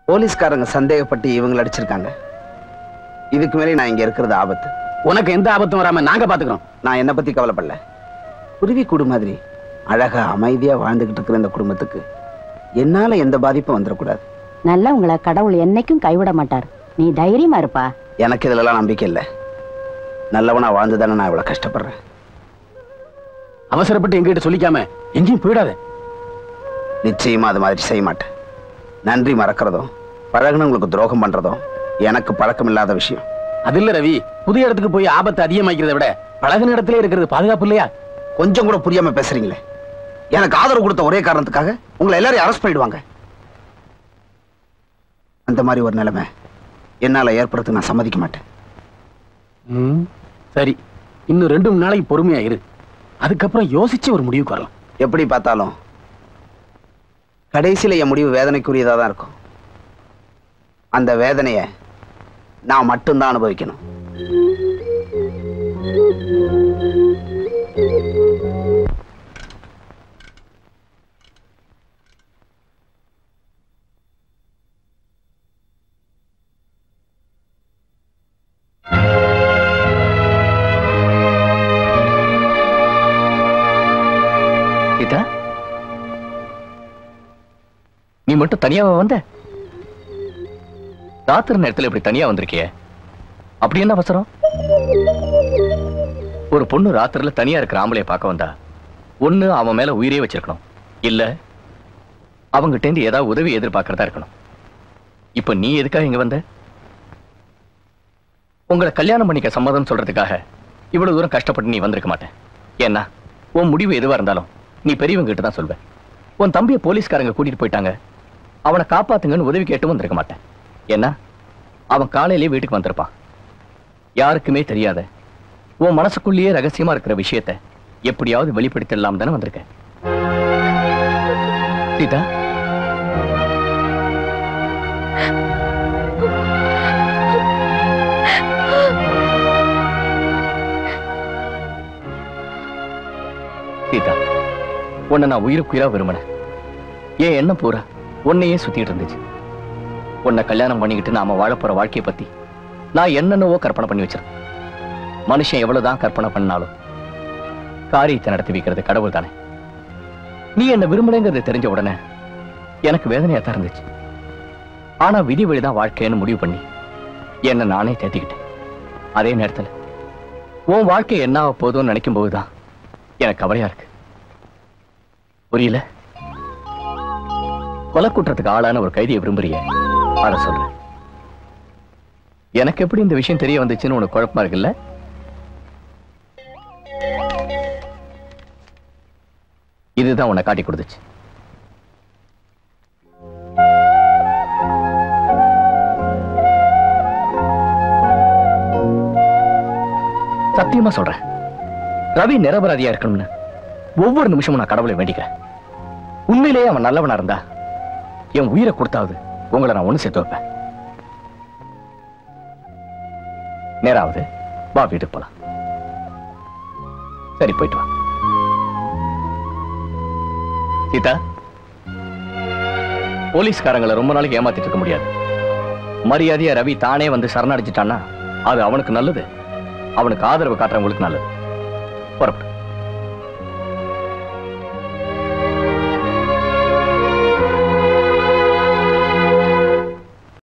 போலீஸ்காரங்க சந்தேகப்பட்டு இவங்களை அடிச்சிருக்காங்க இதுக்கு மேலே நான் இங்க இருக்கிறது ஆபத்து உனக்கு எந்த ஆபத்தும் வராம நாங்க பாத்துக்கிறோம் நான் என்னை பத்தி கவலைப்படல குருவி கூடு மாதிரி அழகா அமைதியா வாழ்ந்துகிட்டு இருக்கிற இந்த குடும்பத்துக்கு என்னால எந்த பாதிப்பும் வந்துடக்கூடாது நல்லவங்கள கடவுள் என்னைக்கும் கைவிட மாட்டார் நீ தைரியமா இருப்பா எனக்கு இதுலலாம் நம்பிக்கை இல்லை நல்லவனா வாழ்ந்து தானே நான் இவ்வளவு கஷ்டப்படுறேன் அவசரப்பட்டு எங்ககிட்ட சொல்லிக்காம எங்கேயும் போயிடாத நிச்சயமா அது மாதிரி செய்ய மாட்டேன் நன்றி மறக்கிறதும் பழகுனவங்களுக்கு துரோகம் பண்றதும் எனக்கு பழக்கம் இல்லாத விஷயம் அது இல்ல ரவி புதிய இடத்துக்கு போய் ஆபத்து அதிகமாக்கிறத விட பழகின இடத்துல இருக்கிறது பாதுகாப்பு இல்லையா கொஞ்சம் கூட புரியாம பேசுறீங்களே எனக்கு ஆதரவு கொடுத்த ஒரே காரணத்துக்காக உங்களை எல்லாரையும் அரெஸ்ட் பண்ணிடுவாங்க அந்த மாதிரி ஒரு நிலைமை என்னால ஏற்படுத்த நான் சம்மதிக்க மாட்டேன் ம், சரி இன்னும் ரெண்டு மூணு நாளைக்கு பொறுமையா இரு அதுக்கப்புறம் யோசிச்சு ஒரு முடிவுக்கு வரலாம் எப்படி பார்த்தாலும் கடைசியில என் முடிவு வேதனைக்குரியதா தான் இருக்கும் அந்த வேதனைய நான் மட்டும்தான் அனுபவிக்கணும் கீதா நீ மட்டும் தனியாவா வந்த ராத்திரி நேரத்துல இப்படி தனியா வந்திருக்கிய அப்படி என்ன அவசரம் ஒரு பொண்ணு ராத்திரில தனியா இருக்கிற ஆம்பளைய பார்க்க வந்தா ஒண்ணு அவன் மேல உயிரே வச்சிருக்கணும் இல்ல அவங்கிட்ட இருந்து ஏதாவது உதவி எதிர்பார்க்கறதா இருக்கணும் இப்ப நீ எதுக்காக இங்க வந்த உங்களை கல்யாணம் பண்ணிக்க சம்மதம் சொல்றதுக்காக இவ்வளவு தூரம் கஷ்டப்பட்டு நீ வந்திருக்க மாட்டேன் ஏன்னா உன் முடிவு எதுவா இருந்தாலும் நீ பெரியவங்க கிட்ட தான் சொல்வ உன் தம்பியை போலீஸ்காரங்க கூட்டிட்டு போயிட்டாங்க அவனை காப்பாத்துங்கன்னு உதவி கேட்டும் வந்திருக்க மாட்டேன் ஏன்னா அவன் காலையிலேயே வீட்டுக்கு வந்திருப்பான் யாருக்குமே தெரியாத உன் மனசுக்குள்ளேயே ரகசியமா இருக்கிற விஷயத்த எப்படியாவது வெளிப்படுத்திடலாம் தானே வந்திருக்க சீதா சீதா உன்னை நான் உயிருக்குயிரா விரும்பினேன் என் எண்ணம் பூரா உன்னையே சுத்திட்டு இருந்துச்சு உன்னை கல்யாணம் பண்ணிக்கிட்டு நாம வாழப் போற வாழ்க்கையை பத்தி நான் என்னென்னவோ கற்பனை பண்ணி வச்சிருக்கேன் மனுஷன் எவ்வளவுதான் கற்பனை பண்ணாலும் காரியத்தை நடத்தி வைக்கிறது கடவுள் தானே நீ என்ன விரும்பலைங்கிறது தெரிஞ்ச உடனே எனக்கு வேதனையா தான் இருந்துச்சு ஆனா விதி வழிதான் வாழ்க்கைன்னு முடிவு பண்ணி என்னை நானே தேத்திக்கிட்டேன் அதே நேரத்துல உன் வாழ்க்கை என்ன ஆக போதும்னு நினைக்கும் போதுதான் எனக்கு கவலையா இருக்கு புரியல கொலை குற்றத்துக்கு ஆளான ஒரு கைதியை விரும்புறிய அத சொல்றேன் எனக்கு எப்படி இந்த விஷயம் தெரிய வந்துச்சுன்னு உனக்கு குழப்பமா இருக்குல்ல இதுதான் உன்னை காட்டி கொடுத்துச்சு சத்தியமா சொல்றேன் ரவி நிரபராதியா இருக்கணும்னு ஒவ்வொரு நிமிஷமும் நான் கடவுளை வேண்டிக்கிறேன் உண்மையிலேயே அவன் நல்லவனா இருந்தா என் உயிரை கொடுத்தாவது உங்களை நான் ஒண்ணு சேர்த்து வைப்பேன் நேராவது வா வீட்டுக்கு போலாம் சரி போயிட்டு வா சீதா போலீஸ்காரங்களை ரொம்ப நாளைக்கு ஏமாத்திட்டு இருக்க முடியாது மரியாதையா ரவி தானே வந்து சரணடைஞ்சிட்டான்னா அது அவனுக்கு நல்லது அவனுக்கு ஆதரவு காட்டுறவங்களுக்கு நல்லது புறப்படு